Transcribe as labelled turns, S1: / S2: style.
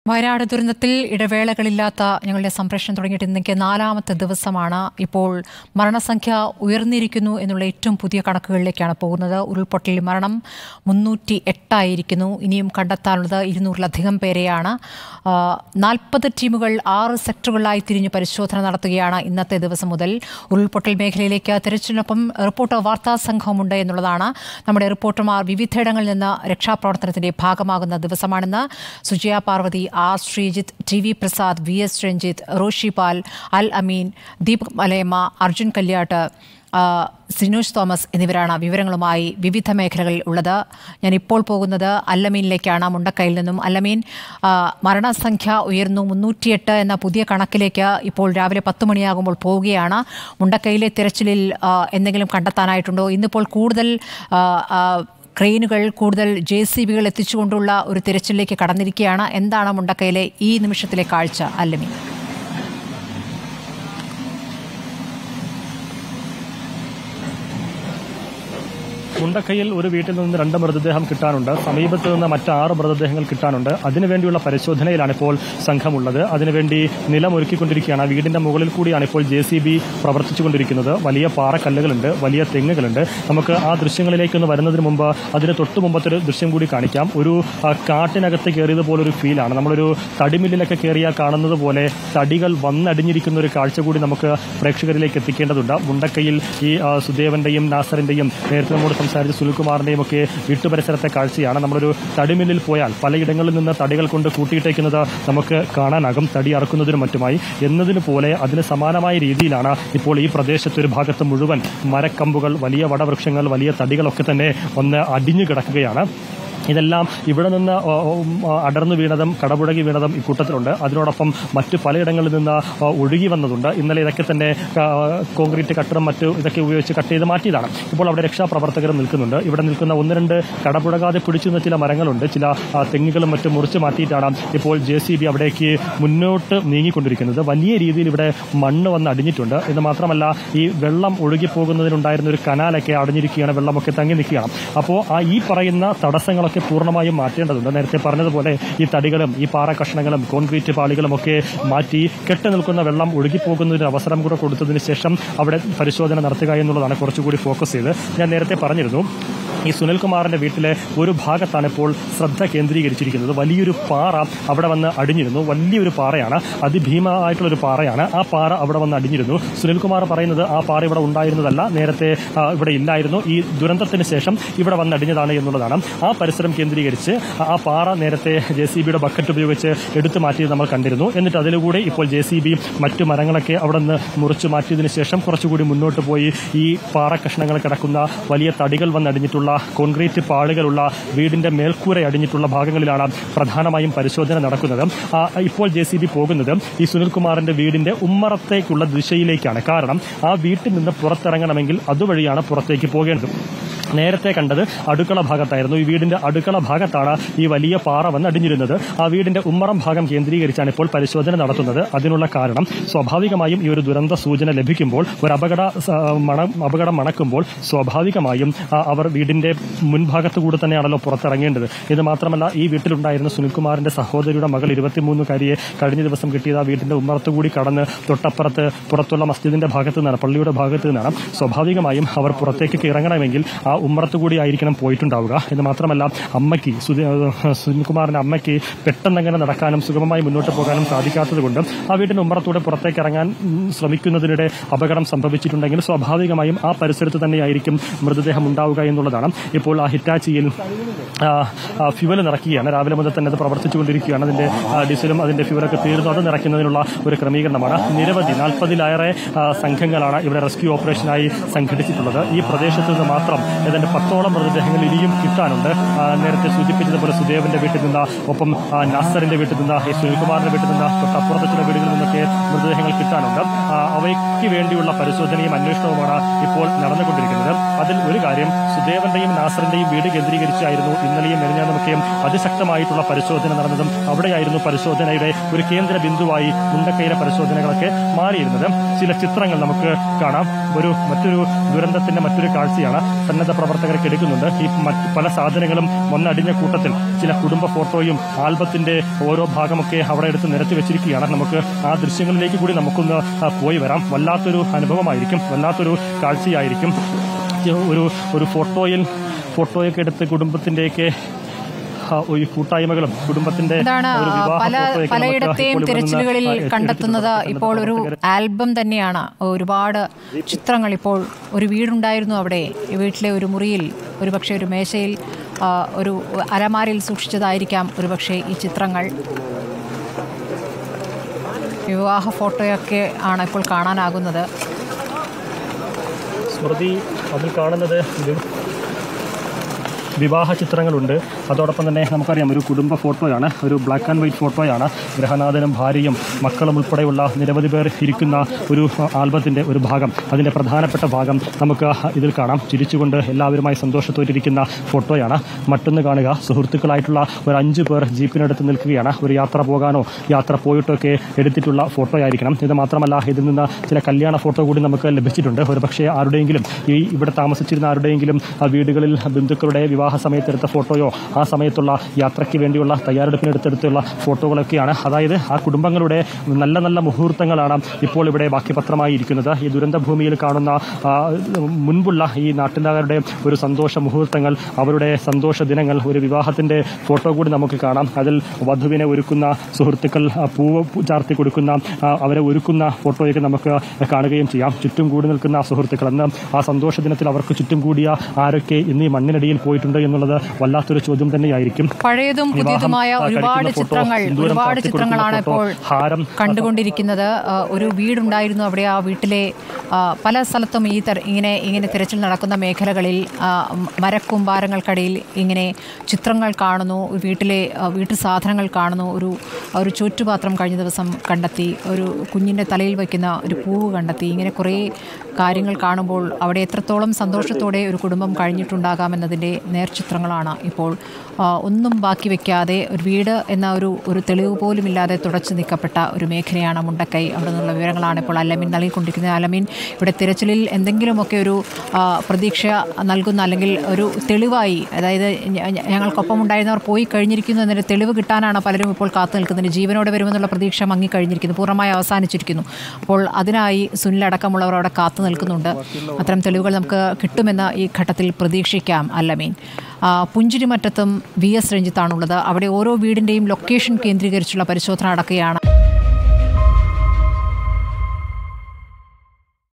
S1: വയനാട് ദുരന്തത്തിൽ ഇടവേളകളില്ലാത്ത ഞങ്ങളുടെ സംപ്രേഷണം തുടങ്ങിയിട്ട് ഇന്നേക്ക് നാലാമത്തെ ദിവസമാണ് ഇപ്പോൾ മരണസംഖ്യ ഉയർന്നിരിക്കുന്നു എന്നുള്ള ഏറ്റവും പുതിയ കണക്കുകളിലേക്കാണ് പോകുന്നത് ഉരുൾപൊട്ടലിൽ മരണം മുന്നൂറ്റി എട്ടായിരിക്കുന്നു ഇനിയും കണ്ടെത്താനുള്ളത് ഇരുന്നൂറിലധികം പേരെയാണ് നാൽപ്പത് ടീമുകൾ ആറ് സെക്ടറുകളിലായി തിരിഞ്ഞ് പരിശോധന നടത്തുകയാണ് ഇന്നത്തെ ദിവസം മുതൽ ഉരുൾപൊട്ടൽ മേഖലയിലേക്ക് തിരച്ചിലിനൊപ്പം റിപ്പോർട്ടർ വാർത്താ സംഘമുണ്ട് എന്നുള്ളതാണ് നമ്മുടെ റിപ്പോർട്ടർമാർ വിവിധയിടങ്ങളിൽ നിന്ന് രക്ഷാപ്രവർത്തനത്തിന്റെ ഭാഗമാകുന്ന ദിവസമാണെന്ന് Sujaya Parvathy R Sreejith T V Prasad V S Ranjith Roshi Pal Al അമീൻ ദീപക് മലയമ്മ അർജുൻ കല്യാട്ട് ആ, സിനോജ് തോമസ് എന്നിവരാണ് വിവരങ്ങളുമായി വിവിധ മേഖലകളിൽ ഉള്ളത് ഞാൻ ഇപ്പോൾ പോകുന്നത് അല്ലമീനിലേക്കാണ് മുണ്ടക്കയിൽ നിന്നും അല്ലമീൻ ആ, മരണസംഖ്യ ഉയർന്നു മുന്നൂറ്റിയെട്ട് എന്ന പുതിയ കണക്കിലേക്ക് ഇപ്പോൾ രാവിലെ പത്ത് മണിയാകുമ്പോൾ പോവുകയാണ് മുണ്ടക്കയിലെ തിരച്ചിലിൽ ആ, എന്തെങ്കിലും കണ്ടെത്താനായിട്ടുണ്ടോ ഇന്നിപ്പോൾ കൂടുതൽ ആ, ആ, ക്രെയിനുകൾ കൂടുതൽ ജെ സി ബികൾ എത്തിച്ചുകൊണ്ടുള്ള ഒരു തിരച്ചിലേക്ക് കടന്നിരിക്കുകയാണ് എന്താണ് മുണ്ടക്കയിലെ ഈ നിമിഷത്തിലെ കാഴ്ച അല്ലമീൻ
S2: മുണ്ടക്കയിൽ ഒരു വീട്ടിൽ നിന്ന് രണ്ട് മൃതദേഹം കിട്ടാനുണ്ട് സമീപത്ത് നിന്ന് മറ്റ് ആറ് മൃതദേഹങ്ങൾ കിട്ടാനുണ്ട് അതിനുവേണ്ടിയുള്ള പരിശോധനയിലാണ് ഇപ്പോൾ സംഘമുള്ളത് അതിനുവേണ്ടി നിലമൊരുക്കിക്കൊണ്ടിരിക്കുകയാണ് വീടിന്റെ മുകളിൽ കൂടിയാണ് ഇപ്പോൾ ജെ സി ബി പ്രവർത്തിച്ചുകൊണ്ടിരിക്കുന്നത് വലിയ പാറക്കല്ലുകളുണ്ട് വലിയ തെങ്ങുകളുണ്ട് നമുക്ക് ആ ദൃശ്യങ്ങളിലേക്കൊന്ന് വരുന്നതിന് മുമ്പ് അതിന് തൊട്ട് മുമ്പത്തെ ഒരു ദൃശ്യം കൂടി കാണിക്കാം ഒരു ആ, കാട്ടിനകത്ത് കയറിയത് പോലൊരു ഫീലാണ് നമ്മളൊരു തടിമില്ലിലൊക്കെ കയറിയാൽ കാണുന്നത് പോലെ തടികൾ വന്നടിഞ്ഞിരിക്കുന്ന ഒരു കാഴ്ച കൂടി നമുക്ക് പ്രേക്ഷകരിലേക്ക് എത്തിക്കേണ്ടതുണ്ട് മുണ്ടക്കയിൽ ഈ ആ, സുദേവന്റെയും നാസറിന്റെയും നേരത്തെ നമ്മോട് സംസാരിച്ച സുനിൽകുമാറിന്റെയും ഒക്കെ വീട്ടുപരിസരത്തെ കാഴ്ചയാണ് നമ്മളൊരു തടിമില്ലിൽ പോയാൽ പലയിടങ്ങളിൽ നിന്ന് തടികൾ കൊണ്ട് കൂട്ടിയിട്ടേക്കുന്നത് നമുക്ക് കാണാനാകും തടി അറക്കുന്നതിനും മറ്റുമായി എന്നതിന് പോലെ അതിന് സമാനമായ രീതിയിലാണ് ഇപ്പോൾ ഈ പ്രദേശത്ത് ഒരു ഭാഗത്ത് മുഴുവൻ മരക്കമ്പുകൾ വലിയ വടവൃക്ഷങ്ങൾ വലിയ തടികളൊക്കെ തന്നെ ഒന്ന് അടിഞ്ഞു കിടക്കുകയാണ് ഇതെല്ലാം ഇവിടെ നിന്ന് ഓ, ഓ, ഉം, ആ, അടർന്നു വീണതും കടപുഴകി വീണതും ഇക്കൂട്ടത്തിലുണ്ട് അതിനോടൊപ്പം മറ്റ് പലയിടങ്ങളിൽ നിന്ന് ആ, ഒഴുകി വന്നതുണ്ട് ഇന്നലെ ഇതൊക്കെ തന്നെ ആ, കോൺക്രീറ്റ് കട്ടറും മറ്റു ഇതൊക്കെ ഉപയോഗിച്ച് കട്ട് ചെയ്ത് മാറ്റിയതാണ് ഇപ്പോൾ അവിടെ രക്ഷാപ്രവർത്തകർ നിൽക്കുന്നുണ്ട് ഇവിടെ നിൽക്കുന്ന ഒന്ന് രണ്ട് കടപുഴകാതെ പിടിച്ചു നിന്ന ചില മരങ്ങളുണ്ട് ചില ആ, തെങ്ങുകളും മറ്റും മുറിച്ച് മാറ്റിയിട്ടാണ് ഇപ്പോൾ ജെ സി ബി അവിടേക്ക് മുന്നോട്ട് നീങ്ങിക്കൊണ്ടിരിക്കുന്നത് വലിയ രീതിയിൽ ഇവിടെ മണ്ണ് വന്ന് അടിഞ്ഞിട്ടുണ്ട് ഇത് മാത്രമല്ല ഈ വെള്ളം ഒഴുകിപ്പോകുന്നതിനുണ്ടായിരുന്ന ഒരു കനാലൊക്കെ അടഞ്ഞിരിക്കുകയാണ് വെള്ളമൊക്കെ തങ്ങി നിൽക്കുകയാണ് അപ്പോൾ ആ ഈ പറയുന്ന തടസ്സങ്ങളൊക്കെ പൂർണ്ണമായും മാറ്റേണ്ടതുണ്ട് നേരത്തെ പറഞ്ഞതുപോലെ ഈ തടികളും ഈ പാറ കഷ്ണങ്ങളും കോൺക്രീറ്റ് പാളികളും ഒക്കെ മാറ്റി കെട്ടി നിൽക്കുന്ന വെള്ളം ഒഴുകിപ്പോകുന്നതിന് അവസരം കൂടെ കൊടുത്തതിന് ശേഷം അവിടെ പരിശോധന നടത്തുക എന്നുള്ളതാണ് കുറച്ചുകൂടി ഫോക്കസ് ചെയ്ത് ഞാൻ നേരത്തെ പറഞ്ഞിരുന്നു ഈ സുനിൽകുമാറിന്റെ വീട്ടിലെ ഒരു ഭാഗത്താണ് ഇപ്പോൾ ശ്രദ്ധ കേന്ദ്രീകരിച്ചിരിക്കുന്നത് വലിയൊരു പാറ അവിടെ വന്ന് അടിഞ്ഞിരുന്നു വലിയൊരു പാറയാണ് അതിഭീമമായിട്ടുള്ള ഒരു പാറയാണ് ആ പാറ അവിടെ വന്ന് അടിഞ്ഞിരുന്നു സുനിൽകുമാർ പറയുന്നത് ആ പാറ ഇവിടെ ഉണ്ടായിരുന്നതല്ല നേരത്തെ ആ, ഇവിടെ ഇല്ലായിരുന്നു ഈ ദുരന്തത്തിന് ശേഷം ഇവിടെ വന്ന് അടിഞ്ഞതാണ് എന്നുള്ളതാണ് ആ പരിസരം കേന്ദ്രീകരിച്ച് ആ- ആ പാറ നേരത്തെ ജെ സി ബിയുടെ ബക്കറ്റ് ഉപയോഗിച്ച് എടുത്തു മാറ്റിയത് നമ്മൾ കണ്ടിരുന്നു എന്നിട്ട് അതിലൂടെ ഇപ്പോൾ ജെ സി ബി മറ്റു മരങ്ങളൊക്കെ അവിടെ നിന്ന് മുറിച്ചു മാറ്റിയതിനു ശേഷം കുറച്ചുകൂടി മുന്നോട്ട് പോയി ഈ പാറ കഷ്ണങ്ങൾ കിടക്കുന്ന വലിയ തടികൾ വന്നടിഞ്ഞിട്ടുള്ള കോൺക്രീറ്റ് പാളുകളുള്ള വീടിന്റെ മേൽക്കൂര അടിഞ്ഞിട്ടുള്ള ഭാഗങ്ങളിലാണ് പ്രധാനമായും പരിശോധന നടക്കുന്നത് ആ, ഇപ്പോൾ ജെ സി ബി പോകുന്നത് ഈ സുനിൽകുമാറിന്റെ വീടിന്റെ ഉമ്മറത്തേക്കുള്ള ദിശയിലേക്കാണ് കാരണം ആ വീട്ടിൽ നിന്ന് പുറത്തിറങ്ങണമെങ്കിൽ അതുവഴിയാണ് പുറത്തേക്ക് പോകേണ്ടത് നേരത്തെ കണ്ടത് അടുക്കള ഭാഗത്തായിരുന്നു ഈ വീടിന്റെ അടുക്കള ഭാഗത്താണ് ഈ വലിയ പാറ വന്ന് അടിഞ്ഞിരുന്നത് ആ വീടിന്റെ ഉമ്മറം ഭാഗം കേന്ദ്രീകരിച്ചാണ് ഇപ്പോൾ പരിശോധന നടത്തുന്നത് അതിനുള്ള കാരണം സ്വാഭാവികമായും ഈ ഒരു ദുരന്ത സൂചന ലഭിക്കുമ്പോൾ ഒരു അപകട സ- മണം അപകടം മണക്കുമ്പോൾ സ്വാഭാവികമായും ആ, അവർ വീടിന്റെ മുൻഭാഗത്ത് കൂടെ തന്നെയാണല്ലോ പുറത്തിറങ്ങേണ്ടത് ഇത് മാത്രമല്ല ഈ വീട്ടിലുണ്ടായിരുന്ന സുനിൽകുമാറിന്റെ സഹോദരിയുടെ മകൾ ഇരുപത്തിമൂന്നുകാരിയെ കഴിഞ്ഞ ദിവസം കിട്ടിയത് ആ വീടിന്റെ ഉമ്മറത്ത് കൂടി കടന്ന് തൊട്ടപ്പുറത്ത് പുറത്തുള്ള മസ്ജിദിന്റെ ഭാഗത്ത് നിന്നാണ് പള്ളിയുടെ ഭാഗത്ത് നിന്നാണ് സ്വാഭാവികമായും അവർ പുറത്തേക്ക് ഇറങ്ങണമെങ്കിൽ ആ ഉമ്മറത്ത് കൂടി ആയിരിക്കണം പോയിട്ടുണ്ടാവുക എന്ന് മാത്രമല്ല അമ്മയ്ക്ക് സുധി- ഏഹ് സുനിൽകുമാറിന്റെ അമ്മയ്ക്ക് പെട്ടെന്ന് അങ്ങനെ നടക്കാനും സുഗമമായി മുന്നോട്ട് പോകാനും സാധിക്കാത്തത് കൊണ്ട് ആ വീടിന്റെ ഉമ്മറത്തൂടെ പുറത്തേക്ക് ഇറങ്ങാൻ ഉം, ശ്രമിക്കുന്നതിനിടെ അപകടം സംഭവിച്ചിട്ടുണ്ടെങ്കിൽ സ്വാഭാവികമായും ആ പരിസരത്ത് തന്നെയായിരിക്കും മൃതദേഹം ഉണ്ടാവുക എന്നുള്ളതാണ് ഇപ്പോൾ ആ ഹിറ്റാച്ചിയിൽ ഫ്യുവൽ നിറയ്ക്കുകയാണ് രാവിലെ മുതൽ തന്നെ അത് പ്രവർത്തിച്ചുകൊണ്ടിരിക്കുകയാണ് അതിന്റെ ആ, ഡീസലും അതിന്റെ ഫ്യുവലൊക്കെ തീർന്നു അത് നിറയ്ക്കുന്നതിനുള്ള ഒരു ക്രമീകരണമാണ് നിരവധി നാൽപ്പതിലേറെ ആ, സംഘങ്ങളാണ് ഇവിടെ റെസ്ക്യൂ ഓപ്പറേഷനായി സംഘടിച്ചിട്ടുള്ളത് ഈ പ്രദേശത്ത് നിന്ന് മാത്രം ഏതാണ്ട് പത്തോളം മൃതദേഹങ്ങൾ ഇനിയും കിട്ടാനുണ്ട് ആ, നേരത്തെ സൂചിപ്പിച്ചതുപോലെ സുദേവന്റെ വീട്ടിൽ നിന്ന് ഒപ്പം ആ, നാസറിന്റെ വീട്ടിൽ നിന്ന് ഈ സുനിൽകുമാറിന്റെ വീട്ടിൽ നിന്ന് തൊട്ടപ്പുറത്തെ ചില വീടുകളിൽ നിന്നൊക്കെ മൃതദേഹങ്ങൾ കിട്ടാനുണ്ട് ആ, അവയ്ക്ക് വേണ്ടിയുള്ള പരിശോധനയും അന്വേഷണവുമാണ് ഇപ്പോൾ നടന്നുകൊണ്ടിരിക്കുന്നത് അതിൽ ഒരു കാര്യം സുദേവന്റെയും നാസറിന്റെയും വീട് കേന്ദ്രീകരിച്ചായിരുന്നു ഇന്നലെയും മെരിഞ്ഞാന്നുമൊക്കെയും അതിശക്തമായിട്ടുള്ള പരിശോധന നടന്നതും അവിടെയായിരുന്നു പരിശോധനയുടെ ഒരു കേന്ദ്ര ബിന്ദുവായി മുണ്ടക്കയിലെ പരിശോധനകളൊക്കെ മാറിയിരുന്നത് ചില ചിത്രങ്ങൾ നമുക്ക് കാണാം ഒരു മറ്റൊരു ദുരന്തത്തിന്റെ മറ്റൊരു കാഴ്ചയാണ് സന്നദ്ധ പ്രവർത്തകരൊക്കെ എടുക്കുന്നുണ്ട് ഈ മറ്റ് പല സാധനങ്ങളും വന്നടിഞ്ഞ കൂട്ടത്തിൽ ചില കുടുംബ ഫോട്ടോയും ആൽബത്തിന്റെ ഓരോ ഭാഗമൊക്കെ അവിടെ എടുത്ത് നിരത്തി വെച്ചിരിക്കുകയാണ് നമുക്ക് ആ ദൃശ്യങ്ങളിലേക്ക് കൂടി നമുക്കൊന്ന് ആ, പോയി വരാം വല്ലാത്തൊരു അനുഭവമായിരിക്കും വല്ലാത്തൊരു കാഴ്ചയായിരിക്കും ഈ ഒരു ഒരു ഫോട്ടോയിൽ ഫോട്ടോയൊക്കെ എടുത്ത് കുടുംബത്തിന്റെയൊക്കെ ആ, ഒരു കൂട്ടായ്മകളും കുടുംബത്തിന്റെ
S1: ഇതാണ്
S2: ഒരു വിവാഹ
S1: പല
S2: ഫോട്ടോയൊക്കെ നമുക്ക്
S1: പലയിടത്തെയും
S2: ഇപ്പോൾ ഇവിടെ നിന്ന്
S1: തിരച്ചിലുകളിൽ
S2: എത്തിയെടുത്തിട്ടുണ്ട്.
S1: കണ്ടെത്തുന്നത് ഇപ്പോൾ ഒരു ആൽബം തന്നെയാണ് ഒരുപാട് ചിത്രങ്ങൾ ഇപ്പോൾ ഒരു വീടുണ്ടായിരുന്നു അവിടെ ഈ വീട്ടിലെ ഒരു മുറിയിൽ ഒരുപക്ഷെ ഒരു മേശയിൽ ആ, ഒരു അലമാരയിൽ സൂക്ഷിച്ചതായിരിക്കാം ഒരുപക്ഷെ ഈ ചിത്രങ്ങൾ വിവാഹ ഫോട്ടോയൊക്കെ ആണ് ഇപ്പോൾ കാണാനാകുന്നത്
S2: സ്മൃതി അതിൽ കാണുന്നത് ഇത് വിവാഹ ചിത്രങ്ങളുണ്ട് അതോടൊപ്പം തന്നെ നമുക്കറിയാം ഒരു കുടുംബ ഫോട്ടോയാണ് ഒരു ബ്ലാക്ക് ആൻഡ് വൈറ്റ് ഫോട്ടോയാണ് ഗ്രഹനാഥനും ഭാര്യയും മക്കളും ഉൾപ്പെടെയുള്ള നിരവധി പേർ ഇരിക്കുന്ന ഒരു ആൽബത്തിൻ്റെ ഒരു ഭാഗം അതിൻ്റെ പ്രധാനപ്പെട്ട ഭാഗം നമുക്ക് ഇതിൽ കാണാം ചിരിച്ചുകൊണ്ട് എല്ലാവരുമായി സന്തോഷത്തോട്ടിരിക്കുന്ന ഫോട്ടോയാണ് മറ്റൊന്ന് കാണുക സുഹൃത്തുക്കളായിട്ടുള്ള ഒരു അഞ്ച് പേർ ജീപ്പിനടുത്ത് നിൽക്കുകയാണ് ഒരു യാത്ര പോകാനോ യാത്ര പോയിട്ടൊക്കെ എടുത്തിട്ടുള്ള ഫോട്ടോ ആയിരിക്കണം ഇത് മാത്രമല്ല ഇതിൽ നിന്ന് ചില കല്യാണ ഫോട്ടോ കൂടി നമുക്ക് ലഭിച്ചിട്ടുണ്ട് ഒരു പക്ഷേ ആരുടെയെങ്കിലും ഈ ഇവിടെ താമസിച്ചിരുന്ന ആരുടെയെങ്കിലും ആ വീടുകളിൽ ബന്ധുക്കളുടെ വിവാഹ സമയത്ത് എടുത്ത ഫോട്ടോയോ ആ സമയത്തുള്ള യാത്രയ്ക്ക് വേണ്ടിയുള്ള തയ്യാറെടുപ്പിനെടുത്തെടുത്തുള്ള ഫോട്ടോകളൊക്കെയാണ് അതായത് ആ കുടുംബങ്ങളുടെ നല്ല നല്ല മുഹൂർത്തങ്ങളാണ് ഇപ്പോൾ ഇവിടെ ബാക്കിപത്രമായി ഇരിക്കുന്നത് ഈ ദുരന്ത ഭൂമിയിൽ കാണുന്ന ആ, മുൻപുള്ള ഈ നാട്ടുകാരുടെ ഒരു സന്തോഷ മുഹൂർത്തങ്ങൾ അവരുടെ സന്തോഷ ദിനങ്ങൾ ഒരു വിവാഹത്തിന്റെ ഫോട്ടോ കൂടി നമുക്ക് കാണാം അതിൽ വധുവിനെ ഒരുക്കുന്ന സുഹൃത്തുക്കൾ ആ, പൂവ് പൂ- ചാർത്തി കൊടുക്കുന്ന ആ, അവരെ ഒരുക്കുന്ന ഫോട്ടോയൊക്കെ നമുക്ക് കാണുകയും ചെയ്യാം ചുറ്റും കൂടി നിൽക്കുന്ന ആ സുഹൃത്തുക്കൾ അന്ന് ആ സന്തോഷ ദിനത്തിൽ അവർക്ക് ചുറ്റും കൂടിയ ആരൊക്കെ ഇന്ന് ഈ മണ്ണിനടിയിൽ പോയിട്ടുണ്ട് എന്നുള്ളത് വല്ലാത്തൊരു ചോദ്യം തന്നെയായിരിക്കും
S1: പഴയതും പുതിയതുമായ
S2: വിവാഹം, ആ,
S1: ഒരുപാട്
S2: കഴിക്കുന്ന ഫോട്ടോ,
S1: ചിത്രങ്ങൾ
S2: സിന്ദൂരം
S1: ഒരുപാട്
S2: ചാർത്തി കൊടുക്കുന്ന
S1: ചിത്രങ്ങളാണ്
S2: ഫോട്ടോ,
S1: ഇപ്പോൾ
S2: ഹാരം
S1: കണ്ടുകൊണ്ടിരിക്കുന്നത് ആ, ഒരു വീടുണ്ടായിരുന്നു അവിടെ ആ വീട്ടിലെ ആ, പല സ്ഥലത്തും ഈ തര ഇങ്ങനെ ഇങ്ങനെ തിരച്ചിൽ നടക്കുന്ന മേഖലകളിൽ ആ, മ- മരക്കൂമ്പാരങ്ങൾക്കിടയിൽ ഇങ്ങനെ ചിത്രങ്ങൾ കാണുന്നു വീട്ടിലെ ആ, വീട്ടു സാധനങ്ങൾ കാണുന്നു ഒരു ഒരു ചുറ്റുപാത്രം കഴിഞ്ഞ ദിവസം കണ്ടെത്തി ഒരു കുഞ്ഞിൻ്റെ തലയിൽ വയ്ക്കുന്ന ഒരു പൂവ് കണ്ടെത്തി ഇങ്ങനെ കുറേ കാര്യങ്ങൾ കാണുമ്പോൾ അവിടെ എത്രത്തോളം സന്തോഷത്തോടെ ഒരു കുടുംബം കഴിഞ്ഞിട്ടുണ്ടാകാമെന്നതിൻ്റെ നേർചിത്രങ്ങളാണ് ഇപ്പോൾ ആ, ഒന്നും ബാക്കി വെക്കാതെ ഒരു വീട് എന്ന ഒരു ഒരു തെളിവ് പോലും ഇല്ലാതെ തുടച്ചു നീക്കപ്പെട്ട ഒരു മേഖലയാണ് മുണ്ടക്കൈ അവിടെ നിന്നുള്ള വിവരങ്ങളാണ് ഇപ്പോൾ അലമീൻ നൽകിക്കൊണ്ടിരിക്കുന്നത് അലമീൻ ഇവിടെ തിരച്ചിലിൽ എന്തെങ്കിലുമൊക്കെ ഒരു ആ, പ്രതീക്ഷ നൽകുന്ന അല്ലെങ്കിൽ ഒരു തെളിവായി അതായത് ഞ- ഞ- ഞങ്ങൾക്കൊപ്പം ഉണ്ടായിരുന്നവർ പോയി കഴിഞ്ഞിരിക്കുന്നു എന്നൊരു തെളിവ് കിട്ടാനാണ് പലരും ഇപ്പോൾ കാത്തു നിൽക്കുന്നത് ജീവനോടെ വരുമെന്നുള്ള പ്രതീക്ഷ മങ്ങിക്കഴിഞ്ഞിരിക്കുന്നു പൂർണ്ണമായി അവസാനിച്ചിരിക്കുന്നു അപ്പോൾ അതിനായി സുനിലടക്കമുള്ളവർ അവിടെ കാത്തു നിൽക്കുന്നുണ്ട് അത്തരം തെളിവുകൾ നമുക്ക് കിട്ടുമെന്ന് ഈ ഘട്ടത്തിൽ പ്രതീക്ഷിക്കാം അല്ലമീൻ ആ, പുഞ്ചിരിമറ്റത്തും വി എസ് രഞ്ജിത്താണുള്ളത് അവിടെ ഓരോ വീടിൻ്റെയും ലൊക്കേഷൻ കേന്ദ്രീകരിച്ചുള്ള പരിശോധന നടക്കുകയാണ്